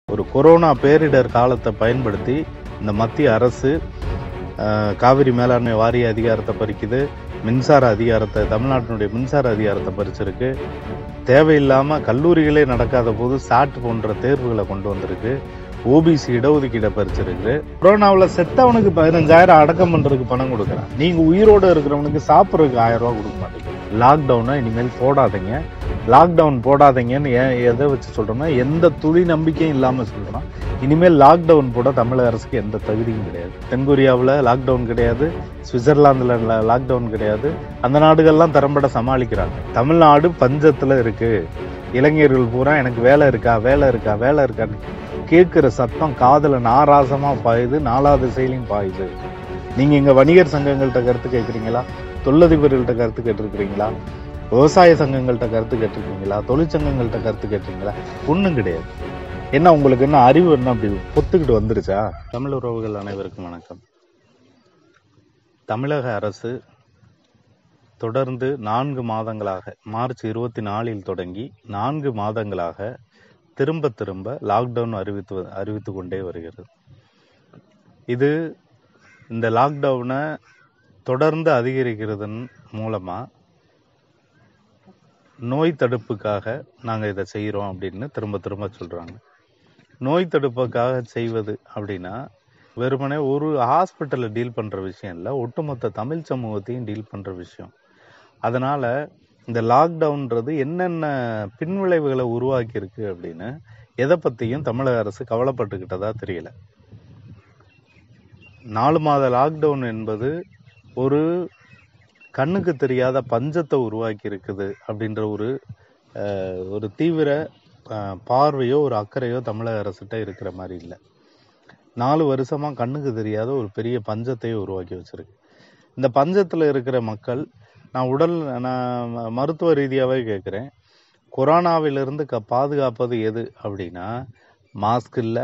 ஒரு கொரோனா பேரிடர் காலத்தை பயன்படுத்தி இந்த மத்திய அரசு அஹ், காவிரி மேலாண்மை வாரிய அதிகாரத்தை பறிக்குது மின்சார அதிகாரத்தை தமிழ்நாட்டினுடைய மின்சார அதிகாரத்தை பறிச்சிருக்கு தேவையில்லாம கல்லூரிகளே நடக்காத போது சாட் போன்ற தேர்வுகளை கொண்டு வந்திருக்கு ஓபிசி இடஒதுக்கீடை பறிச்சிருக்கு கொரோனாவில் செத்தவனுக்கு பதினஞ்சாயிரம் அடக்கம் பண்றதுக்கு பணம் கொடுக்குறான் நீங்க உயிரோட இருக்கிறவனுக்கு சாப்பிட்றதுக்கு ஆயிரம் ரூபாய் கொடுக்க மாட்டீங்க லாக்டவுனை இனிமேல் போடாதீங்க லாக்டவுன் போடாதீங்கன்னு ஏன் எதை வச்சு சொல்றோம்னா எந்த துளி நம்பிக்கையும் இல்லாம சொல்றோம் இனிமேல் லாக்டவுன் போட தமிழக அரசுக்கு எந்த தகுதியும் கிடையாது தென்கொரியாவில் லாக்டவுன் கிடையாது சுவிட்சர்லாந்துல லாக்டவுன் கிடையாது அந்த நாடுகள்லாம் திறம்பட சமாளிக்கிறாங்க தமிழ்நாடு பஞ்சத்துல இருக்கு இளைஞர்கள் பூரா எனக்கு வேலை இருக்கா வேலை இருக்கா வேலை இருக்கான்னு கேட்கிற சத்தம் காதுல நாராசமா பாயுது நாலா திசையிலையும் பாயுது நீங்க இங்க வணிகர் சங்கங்கள்ட்ட கருத்து கேட்குறீங்களா தொழிலதிபர்கள்ட்ட கருத்து கேட்டிருக்கிறீங்களா விவசாய சங்கங்கள்ட்ட கருத்து கேட்டிருக்கீங்களா தொழிற்சங்கங்கள்ட்ட கருத்து கேட்டிருக்கீங்களா ஒண்ணும் கிடையாது என்ன உங்களுக்கு என்ன அறிவு என்ன அப்படி பொத்துக்கிட்டு வந்துருச்சா தமிழ் உறவுகள் அனைவருக்கும் வணக்கம் தமிழக அரசு தொடர்ந்து நான்கு மாதங்களாக மார்ச் இருபத்தி நாலில் தொடங்கி நான்கு மாதங்களாக திரும்ப திரும்ப லாக்டவுன் அறிவித்து அறிவித்து கொண்டே வருகிறது இது இந்த லாக்டவுனை தொடர்ந்து அதிகரிக்கிறதன் மூலமா நோய் தடுப்புக்காக நாங்க இதை செய்யறோம் அப்படின்னு திரும்ப திரும்ப சொல்றாங்க நோய் தடுப்புக்காக செய்வது அப்படின்னா வெறுமனே ஒரு ஹாஸ்பிட்டல்ல டீல் பண்ற விஷயம் இல்ல ஒட்டுமொத்த தமிழ் சமூகத்தையும் டீல் பண்ற விஷயம் அதனால இந்த லாக்டவுன்றது என்னென்ன பின்விளைவுகளை உருவாக்கி இருக்கு அப்படின்னு எதை பத்தியும் தமிழக அரசு கவலைப்பட்டுக்கிட்டதா தெரியல நாலு மாத லாக்டவுன் என்பது ஒரு கண்ணுக்கு தெரியாத பஞ்சத்தை உருவாக்கி இருக்குது அப்படின்ற ஒரு அஹ், ஒரு தீவிர அஹ், பார்வையோ ஒரு அக்கறையோ தமிழக அரசுகிட்ட இருக்கிற மாதிரி இல்லை நாலு வருஷமா கண்ணுக்கு தெரியாத ஒரு பெரிய பஞ்சத்தையே உருவாக்கி வச்சிருக்கு இந்த பஞ்சத்துல இருக்கிற மக்கள் நான் உடல் நான் ம- மருத்துவ ரீதியாவே கேட்குறேன் கொரோனாவிலிருந்து க பாதுகாப்பது எது அப்படின்னா மாஸ்க் இல்லை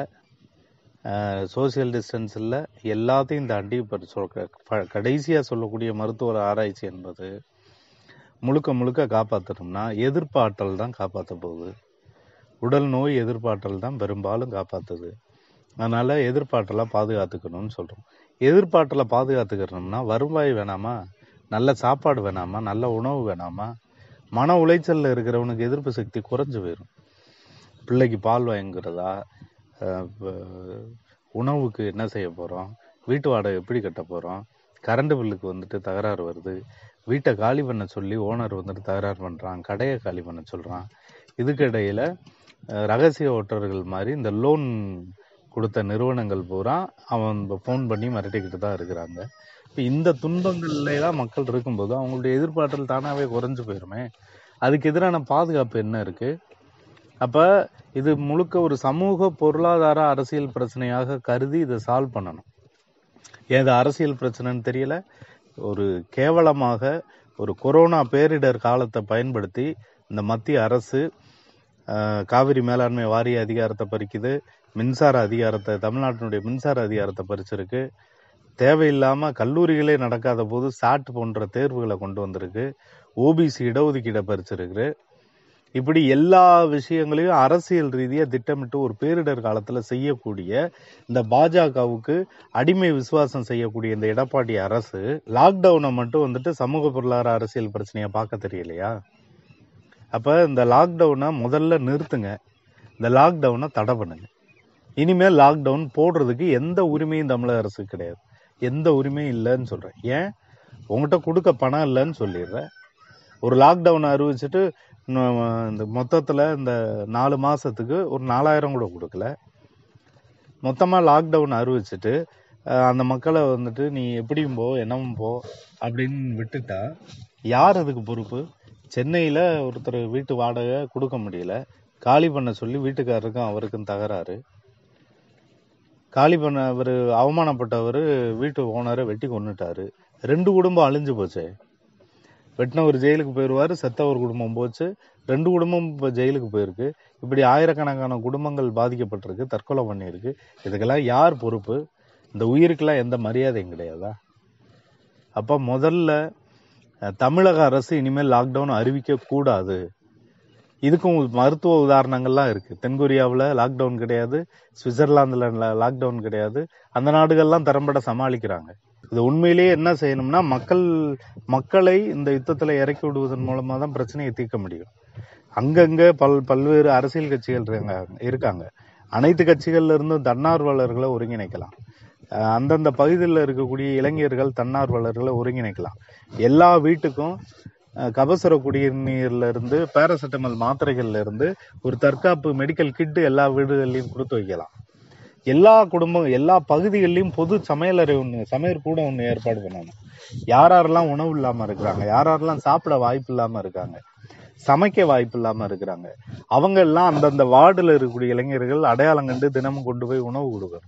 சோஷியல் டிஸ்டன்ஸ் இல்லை எல்லாத்தையும் தாண்டி இப்போ சொல் க- கடைசியா சொல்லக்கூடிய மருத்துவ ஆராய்ச்சி என்பது முழுக்க முழுக்க காப்பாற்றணும்னா எதிர்ப்பாற்றல் தான் காப்பாற்ற போகுது உடல் நோய் எதிர்ப்பாற்றல் தான் பெரும்பாலும் காப்பாத்துது அதனால எதிர்ப்பாற்றலை பாதுகாத்துக்கணும்னு சொல்றோம் எதிர்ப்பாற்றலை பாதுகாத்துக்கணும்னா வருவாய் வேணாமா நல்ல சாப்பாடு வேணாமா நல்ல உணவு வேணாமா மன உளைச்சல்ல இருக்கிறவனுக்கு எதிர்ப்பு சக்தி குறைஞ்சு போயிடும் பிள்ளைக்கு பால் வாங்குறதா அஹ் வ- உணவுக்கு என்ன செய்ய போறோம் வீட்டு வாடகை எப்படி கட்ட போறோம் கரண்ட் பில்லுக்கு வந்துட்டு தகராறு வருது வீட்டை காலி பண்ண சொல்லி ஓனர் வந்துட்டு தகராறு பண்றான் கடையை காலி பண்ண சொல்றான் இதுக்கு இடையில அஹ், ரகசிய ஓட்டர்கள் மாதிரி இந்த லோன் கொடுத்த நிறுவனங்கள் பூரா அவன் ஃபோன் பண்ணி மிரட்டிக்கிட்டு தான் இருக்கிறாங்க இப்ப இந்த துன்பங்கள்ல எல்லாம் மக்கள் இருக்கும்போது அவங்களுடைய எதிர்பார்த்தல் தானாவே குறைஞ்சு போயிருமே அதுக்கு எதிரான பாதுகாப்பு என்ன இருக்கு அப்ப இது முழுக்க ஒரு சமூக பொருளாதார அரசியல் பிரச்சனையாக கருதி இதை சால்வ் பண்ணணும் ஏன் இது அரசியல் பிரச்சனைன்னு தெரியல ஒரு கேவலமாக ஒரு கொரோனா பேரிடர் காலத்தை பயன்படுத்தி இந்த மத்திய அரசு அஹ், காவிரி மேலாண்மை வாரிய அதிகாரத்தை பறிக்குது மின்சார அதிகாரத்தை தமிழ்நாட்டினுடைய மின்சார அதிகாரத்தை பறிச்சிருக்கு தேவையில்லாம கல்லூரிகளே நடக்காத போது சாட் போன்ற தேர்வுகளை கொண்டு வந்திருக்கு ஓபிசி இடஒதுக்கீடை பறிச்சிருக்கு இப்படி எல்லா விஷயங்களையும் அரசியல் ரீதியா திட்டமிட்டு ஒரு பேரிடர் காலத்துல செய்யக்கூடிய இந்த பாஜகவுக்கு அடிமை விசுவாசம் செய்யக்கூடிய இந்த எடப்பாடி அரசு லாக்டவுனை மட்டும் வந்துட்டு சமூக பொருளாதார அரசியல் பிரச்சனையா பார்க்க தெரியலையா அப்ப இந்த லாக்டவுனை முதல்ல நிறுத்துங்க இந்த லாக்டவுனை தடை பண்ணுங்க இனிமேல் லாக்டவுன் போடுறதுக்கு எந்த உரிமையும் தமிழக அரசுக்கு கிடையாது எந்த உரிமையும் இல்லைன்னு சொல்றேன் ஏன் உங்ககிட்ட கொடுக்க பணம் இல்லைன்னு சொல்லிடுறேன் ஒரு லாக்டவுன் அறிவிச்சிட்டு இன்னும் இந்த மொத்தத்துல இந்த நாலு மாசத்துக்கு ஒரு நாலாயிரம் கூட கொடுக்கல மொத்தமா லாக்டவுன் அறிவிச்சிட்டு அஹ், அந்த மக்களை வந்துட்டு நீ எப்படியும் போ என்னவும் போ அப்படின்னு விட்டுட்டா யார் அதுக்கு பொறுப்பு சென்னையில ஒருத்தர் வீட்டு வாடகை கொடுக்க முடியல காலி பண்ண சொல்லி வீட்டுக்காரருக்கும் அவருக்கும் தகராறு காலி பண்ண அவர் அவமானப்பட்டவர் வீட்டு ஓனரை வெட்டி கொன்னுட்டாரு ரெண்டு குடும்பம் அழிஞ்சு போச்சே வெட்டினவர் ஜெயிலுக்கு போயிடுவாரு செத்தவர் குடும்பம் போச்சு ரெண்டு குடும்பம் இப்போ ஜெயிலுக்கு போயிருக்கு இப்படி ஆயிரக்கணக்கான குடும்பங்கள் பாதிக்கப்பட்டிருக்கு தற்கொலை பண்ணியிருக்கு இதுக்கெல்லாம் யார் பொறுப்பு இந்த உயிருக்கெல்லாம் எந்த மரியாதையும் கிடையாதா அப்ப முதல்ல அஹ், தமிழக அரசு இனிமேல் லாக்டவுன் அறிவிக்க கூடாது இதுக்கும் மருத்துவ உதாரணங்கள்லாம் இருக்கு தென்கொரியாவில் லாக்டவுன் கிடையாது சுவிட்சர்லாந்துல லாக்டவுன் கிடையாது அந்த நாடுகள்லாம் திறம்பட சமாளிக்கிறாங்க இது உண்மையிலேயே என்ன செய்யணும்னா மக்கள் மக்களை இந்த யுத்தத்துல இறக்கி விடுவதன் மூலமா தான் பிரச்சனையை தீர்க்க முடியும் அங்கங்க பல் பல்வேறு அரசியல் கட்சிகள் இருக்காங்க இருக்காங்க அனைத்து கட்சிகள்ல இருந்தும் தன்னார்வலர்களை ஒருங்கிணைக்கலாம் அஹ் அந்தந்த பகுதியில் இருக்கக்கூடிய இளைஞர்கள் தன்னார்வலர்களை ஒருங்கிணைக்கலாம் எல்லா வீட்டுக்கும் அஹ், கபசுர குடிநீர்ல இருந்து பேராசிட்டமல் மாத்திரைகள்ல இருந்து ஒரு தற்காப்பு மெடிக்கல் கிட் எல்லா வீடுகள்லயும் கொடுத்து வைக்கலாம் எல்லா குடும்பம் எல்லா பகுதிகளிலும் பொது சமையலறை ஒண்ணு சமையல் கூட ஒண்ணு ஏற்பாடு பண்ணணும் யார் யாரெல்லாம் உணவு இல்லாம இருக்கிறாங்க யார் யாரெல்லாம் சாப்பிட வாய்ப்பு இல்லாம இருக்காங்க சமைக்க வாய்ப்பு இல்லாம இருக்கிறாங்க அவங்க எல்லாம் அந்தந்த வார்டுல இருக்கக்கூடிய இளைஞர்கள் அடையாளம் கண்டு தினமும் கொண்டு போய் உணவு கொடுக்கணும்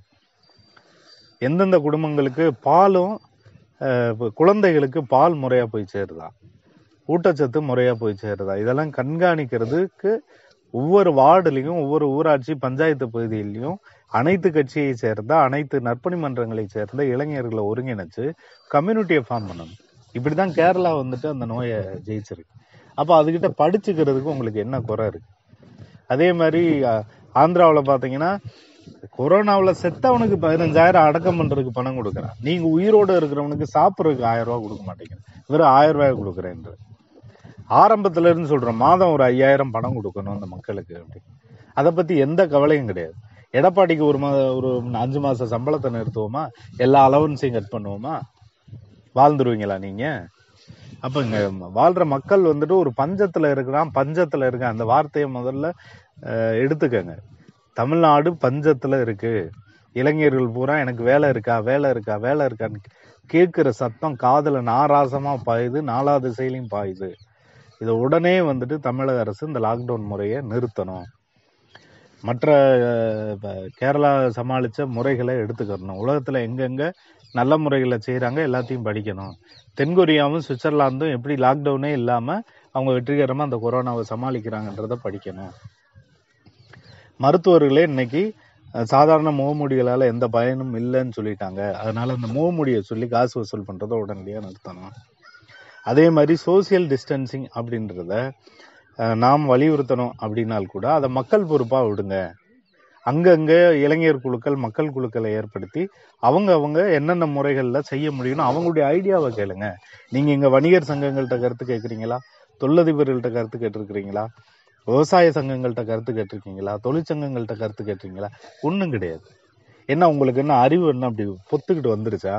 எந்தெந்த குடும்பங்களுக்கு பாலும் அஹ், இப்ப குழந்தைகளுக்கு பால் முறையா போய் சேருதா ஊட்டச்சத்து முறையா போய் சேருதா இதெல்லாம் கண்காணிக்கிறதுக்கு ஒவ்வொரு வார்டுலையும் ஒவ்வொரு ஊராட்சி பஞ்சாயத்து பகுதியிலையும் அனைத்து கட்சியை சேர்ந்த அனைத்து நற்பணி மன்றங்களை சேர்ந்த இளைஞர்களை ஒருங்கிணைச்சு கம்யூனிட்டியை ஃபார்ம் பண்ணணும் இப்படிதான் கேரளா வந்துட்டு அந்த நோயை ஜெயிச்சிருக்கு அப்ப அதுகிட்ட படிச்சுக்கிறதுக்கு உங்களுக்கு என்ன குறை இருக்கு அதே மாதிரி அஹ், ஆந்திராவுல பாத்தீங்கன்னா கொரோனாவுல செத்தவனுக்கு பதினஞ்சாயிரம் அடக்கம் பண்றதுக்கு பணம் கொடுக்குறான் நீங்க உயிரோட இருக்கிறவனுக்கு சாப்பிட்றதுக்கு ஆயிரம் ரூபாய் கொடுக்க மாட்டேங்கிறேன் வெறும் ஆயிரம் ரூபாய் கொடுக்குறேன்ற ஆரம்பத்துல இருந்து சொல்றேன் மாதம் ஒரு ஐயாயிரம் பணம் கொடுக்கணும் அந்த மக்களுக்கு அப்படி அதை பத்தி எந்த கவலையும் கிடையாது எடப்பாடிக்கு ஒரு மா ஒரு அஞ்சு மாச சம்பளத்தை நிறுத்துவோமா எல்லா அலவன்ஸையும் கட் பண்ணுவோமா வாழ்ந்துருவீங்களா நீங்க அப்ப இங்க வாழ்ற மக்கள் வந்துட்டு ஒரு பஞ்சத்துல இருக்கிறான் பஞ்சத்துல இருக்கான் அந்த வார்த்தையை முதல்ல அஹ், எடுத்துக்கங்க தமிழ்நாடு பஞ்சத்துல இருக்கு இளைஞர்கள் பூரா எனக்கு வேலை இருக்கா வேலை இருக்கா வேலை இருக்கான்னு கேட்கிற சத்தம் காதுல நாராசமா பாயுது நாலா திசையிலையும் பாயுது இதை உடனே வந்துட்டு தமிழக அரசு இந்த லாக்டவுன் முறையை நிறுத்தணும் மற்ற அஹ், இப்ப கேரளா சமாளிச்ச முறைகளை எடுத்துக்கணும் உலகத்துல எங்கெங்க நல்ல முறைகளை செய்றாங்க எல்லாத்தையும் படிக்கணும் தென்கொரியாவும் சுவிட்சர்லாந்தும் எப்படி லாக்டவுனே இல்லாம அவங்க வெற்றிகரமா அந்த கொரோனாவை சமாளிக்கிறாங்கன்றத படிக்கணும் மருத்துவர்களே இன்னைக்கு அஹ், சாதாரண முகமூடிகளால எந்த பயனும் இல்லைன்னு சொல்லிட்டாங்க அதனால அந்த முகமூடியை சொல்லி காசு வசூல் பண்றதை உடனடியாக நிறுத்தணும் அதே மாதிரி சோசியல் டிஸ்டன்சிங் அப்படின்றத அஹ், நாம் வலியுறுத்தணும் அப்படின்னால் கூட அதை மக்கள் பொறுப்பா விடுங்க அங்கங்க இளைஞர் குழுக்கள் மக்கள் குழுக்களை ஏற்படுத்தி அவங்க அவங்க என்னென்ன முறைகள்ல செய்ய முடியும்னு அவங்களுடைய ஐடியாவை கேளுங்க நீங்க இங்க வணிகர் சங்கங்கள்ட்ட கருத்து கேட்குறீங்களா தொழிலதிபர்கள்ட்ட கருத்து கேட்டிருக்கிறீங்களா விவசாய சங்கங்கள்ட்ட கருத்து கேட்டிருக்கீங்களா தொழிற்சங்கங்கள்ட்ட கருத்து கேட்டிருக்கீங்களா ஒண்ணும் கிடையாது என்ன உங்களுக்கு என்ன அறிவு என்ன அப்படி பொத்துக்கிட்டு வந்துருச்சா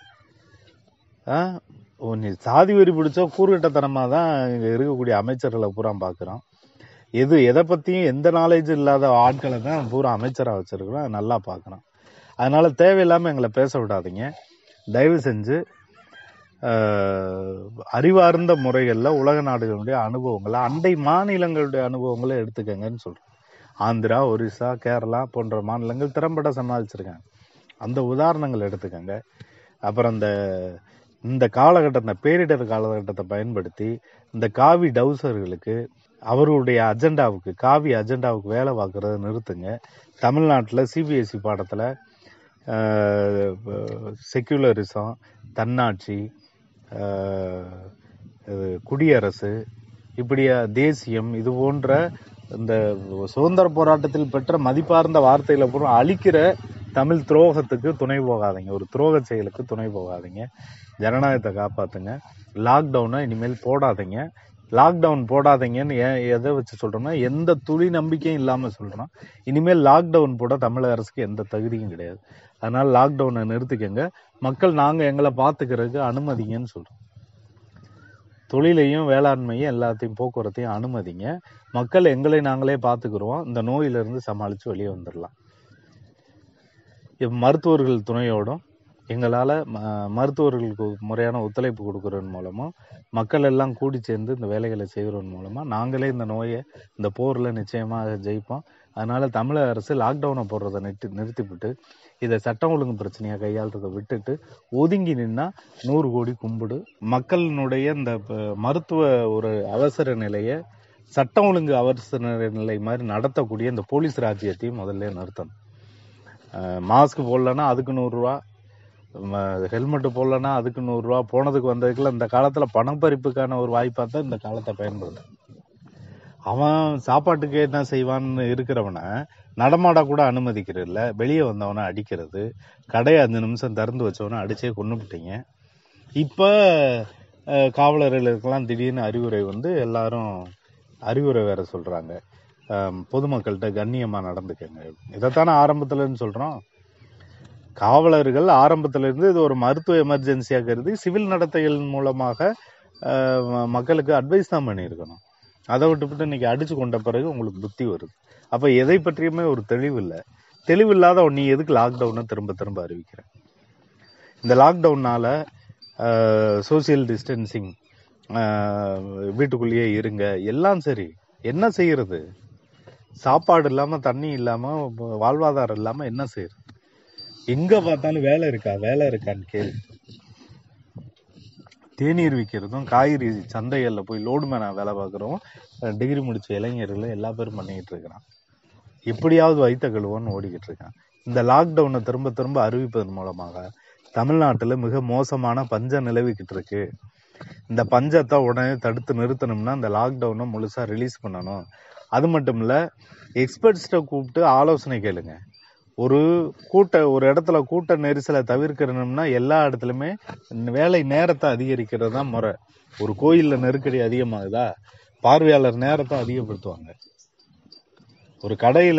ஆ? ஓ, நீ சாதி வெறி பிடிச்சோ கூறுகட்டத்தனமா தான் இங்க இருக்கக்கூடிய அமைச்சர்களை பூரா பாக்குறோம் எது எதை பத்தியும் எந்த நாலேஜ் இல்லாத ஆட்களை தான் பூரா அமைச்சரா வச்சிருக்கிறோம் அதை நல்லா பார்க்கணும் அதனால தேவையில்லாம எங்களை பேச விடாதீங்க தயவு செஞ்சு ஆஹ், அறிவார்ந்த முறைகள்ல உலக நாடுகளுடைய அனுபவங்களை அண்டை மாநிலங்களுடைய அனுபவங்களை எடுத்துக்கங்கன்னு சொல்றேன் ஆந்திரா ஒரிசா கேரளா போன்ற மாநிலங்கள் திறம்பட சமாளிச்சிருக்காங்க அந்த உதாரணங்கள் எடுத்துக்கங்க அப்புறம் இந்த இந்த காலகட்டத்தை பேரிடர் காலகட்டத்தை பயன்படுத்தி இந்த காவி டவுசர்களுக்கு அவர்களுடைய அஜெண்டாவுக்கு காவி அஜெண்டாவுக்கு வேலை பார்க்கறத நிறுத்துங்க தமிழ்நாட்டில் சிபிஎஸ்சி பாடத்தில் செக்யூலரிசம் தன்னாட்சி ஆஹ், இது குடியரசு இப்படியா தேசியம் இது போன்ற இந்த சுதந்திர போராட்டத்தில் பெற்ற மதிப்பார்ந்த வார்த்தைகளை பூரா அழிக்கிற தமிழ் துரோகத்துக்கு துணை போகாதீங்க ஒரு துரோக செயலுக்கு துணை போகாதீங்க ஜனநாயகத்தை காப்பாத்துங்க லாக்டவுனை இனிமேல் போடாதீங்க லாக்டவுன் போடாதீங்கன்னு ஏன் எதை வச்சு சொல்றோம்னா எந்த துளி நம்பிக்கையும் இல்லாம சொல்றோம் இனிமேல் லாக்டவுன் போட தமிழக அரசுக்கு எந்த தகுதியும் கிடையாது அதனால லாக்டவுனை நிறுத்திக்கங்க மக்கள் நாங்க எங்களை பாத்துக்கிறதுக்கு அனுமதிங்கன்னு சொல்றோம் தொழிலையும் வேளாண்மையும் எல்லாத்தையும் போக்குவரத்தையும் அனுமதிங்க மக்கள் எங்களை நாங்களே பாத்துக்கிறோம் இந்த நோயிலிருந்து சமாளிச்சு வெளியே வந்துடலாம் இப்ப மருத்துவர்கள் துணையோடும் எங்களால ம- மருத்துவர்களுக்கு முறையான ஒத்துழைப்பு கொடுக்கறதன் மூலமும் மக்கள் எல்லாம் கூடி சேர்ந்து இந்த வேலைகளை செய்வதன் மூலமா நாங்களே இந்த நோயை இந்த போர்ல நிச்சயமாக ஜெயிப்போம் அதனால தமிழக அரசு லாக்டவுனை போடுறதை நிறுத்தி நிறுத்திவிட்டு இதை சட்டம் ஒழுங்கு பிரச்சனையா கையாளுறதை விட்டுட்டு ஒதுங்கி நின்னா நூறு கோடி கும்பிடு மக்களினுடைய இந்த ப- மருத்துவ ஒரு அவசர நிலையை சட்டம் ஒழுங்கு அவசர நிலை மாதிரி நடத்தக்கூடிய இந்த போலீஸ் ராஜ்யத்தையும் முதல்ல நிறுத்தணும் மாஸ்க் போடலன்னா அதுக்கு நூறுரூவா ஹெல்மெட் போடலன்னா அதுக்கு நூறுரூவா போனதுக்கு வந்ததுக்குள்ள இந்த காலத்துல பணப்பறிப்புக்கான ஒரு வாய்ப்பா தான் இந்த காலத்தை பயன்படுது அவன் சாப்பாட்டுக்கு என்ன செய்வான்னு இருக்கிறவனை நடமாட கூட அனுமதிக்கிறதில்ல வெளியே வந்தவனை அடிக்கிறது கடையை அஞ்சு நிமிஷம் திறந்து வச்சவனை அடிச்சே கொண்டுபிட்டீங்க இப்போ அஹ், காவலர்களுக்கெல்லாம் திடீர்னு அறிவுரை வந்து எல்லாரும் அறிவுரை வேற சொல்றாங்க அஹ், பொதுமக்கள்கிட்ட கண்ணியமா நடந்துக்கங்க இதைத்தானே ஆரம்பத்துலன்னு சொல்றோம் காவலர்கள் ஆரம்பத்துல இருந்து இது ஒரு மருத்துவ எமர்ஜென்சியா கருதி சிவில் நடத்தைகள் மூலமாக அஹ், ம- மக்களுக்கு அட்வைஸ் தான் பண்ணியிருக்கணும் அதை விட்டுவிட்டு இன்னைக்கு அடிச்சு கொண்ட பிறகு உங்களுக்கு புத்தி வருது அப்ப எதை பற்றியுமே ஒரு தெளிவு இல்லை தெளிவு இல்லாத நீ எதுக்கு லாக்டவுனை திரும்ப திரும்ப அறிவிக்கிற இந்த லாக்டவுனால சோசியல் டிஸ்டன்சிங் வீட்டுக்குள்ளேயே இருங்க எல்லாம் சரி என்ன செய்யறது சாப்பாடு இல்லாம தண்ணி இல்லாம வாழ்வாதாரம் இல்லாம என்ன செய்யறது எங்க பார்த்தாலும் வேலை இருக்கா வேலை இருக்கான்னு கேள்வி தேநீர் விற்கிறதும் காய்கறி சந்தைகள்ல போய் லோடு மேனா வேலை பார்க்குறோம் டிகிரி முடிச்ச இளைஞர்கள் எல்லா பேரும் பண்ணிக்கிட்டு இருக்கிறான் எப்படியாவது வைத்த கழுவோன்னு ஓடிக்கிட்டு இருக்கான் இந்த லாக்டவுனை திரும்ப திரும்ப அறிவிப்பதன் மூலமாக தமிழ்நாட்டுல மிக மோசமான பஞ்சம் நிலவிக்கிட்டு இருக்கு இந்த பஞ்சத்தை உடனே தடுத்து நிறுத்தணும்னா இந்த லாக்டவுனை முழுசா ரிலீஸ் பண்ணணும் அது மட்டும் இல்ல எக்ஸ்பர்ட்ஸ்ட கூப்பிட்டு ஆலோசனை கேளுங்க ஒரு கூட்ட ஒரு இடத்துல கூட்ட நெரிசலை தவிர்க்கணும்னா எல்லா இடத்துலயுமே வேலை நேரத்தை அதிகரிக்கிறது தான் முறை ஒரு கோயில்ல நெருக்கடி அதிகமாகுதா பார்வையாளர் நேரத்தை அதிகப்படுத்துவாங்க ஒரு கடையில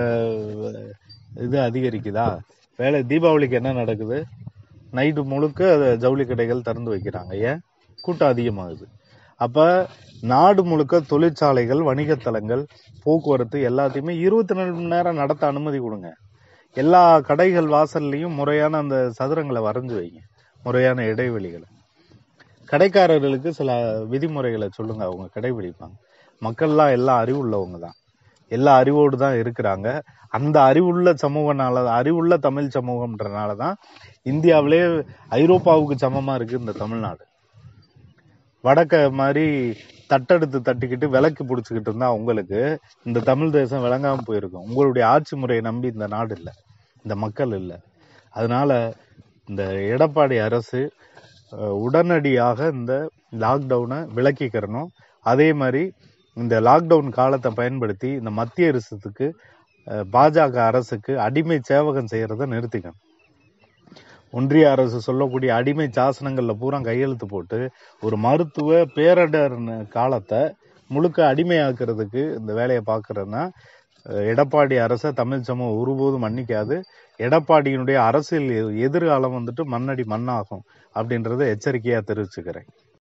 இது அதிகரிக்குதா வேலை தீபாவளிக்கு என்ன நடக்குது நைட்டு முழுக்க அது ஜவுளி கடைகள் திறந்து வைக்கிறாங்க ஏன் கூட்டம் அதிகமாகுது அப்ப நாடு முழுக்க தொழிற்சாலைகள் வணிகத்தலங்கள் போக்குவரத்து எல்லாத்தையுமே இருபத்தி நாலு மணி நேரம் நடத்த அனுமதி கொடுங்க எல்லா கடைகள் வாசல்லையும் முறையான அந்த சதுரங்களை வரைஞ்சு வைங்க முறையான இடைவெளிகளை கடைக்காரர்களுக்கு சில விதிமுறைகளை சொல்லுங்க அவங்க கடைபிடிப்பாங்க மக்கள்லாம் எல்லாம் அறிவுள்ளவங்க தான் எல்லா அறிவோடு தான் இருக்கிறாங்க அந்த அறிவுள்ள சமூகனால அறிவுள்ள தமிழ் சமூகம்ன்றனால தான் இந்தியாவிலே ஐரோப்பாவுக்கு சமமா இருக்கு இந்த தமிழ்நாடு வடக்க மாதிரி தட்டெடுத்து தட்டிக்கிட்டு விளக்கு பிடிச்சிக்கிட்டு இருந்தா உங்களுக்கு இந்த தமிழ் தேசம் விளங்காம போயிருக்கும் உங்களுடைய ஆட்சி முறையை நம்பி இந்த நாடு இல்லை இந்த மக்கள் இல்லை அதனால இந்த எடப்பாடி அரசு அஹ், உடனடியாக இந்த லாக்டவுனை விலக்கிக்கிறணும் அதே மாதிரி இந்த லாக்டவுன் காலத்தை பயன்படுத்தி இந்த மத்திய அரசுக்கு அஹ், பாஜக அரசுக்கு அடிமை சேவகம் செய்யறத நிறுத்திக்கணும் ஒன்றிய அரசு சொல்லக்கூடிய அடிமை சாசனங்கள்ல பூரா கையெழுத்து போட்டு ஒரு மருத்துவ பேரிடர் ந- காலத்தை முழுக்க அடிமையாக்குறதுக்கு இந்த வேலையை பார்க்கறதுன்னா அஹ், எடப்பாடி அரசை தமிழ் சமூகம் ஒருபோதும் மன்னிக்காது எடப்பாடியினுடைய அரசியல் எ- எதிர்காலம் வந்துட்டு மண்ணடி மண்ணாகும் அப்படின்றத எச்சரிக்கையா தெரிவிச்சுக்கிறேன்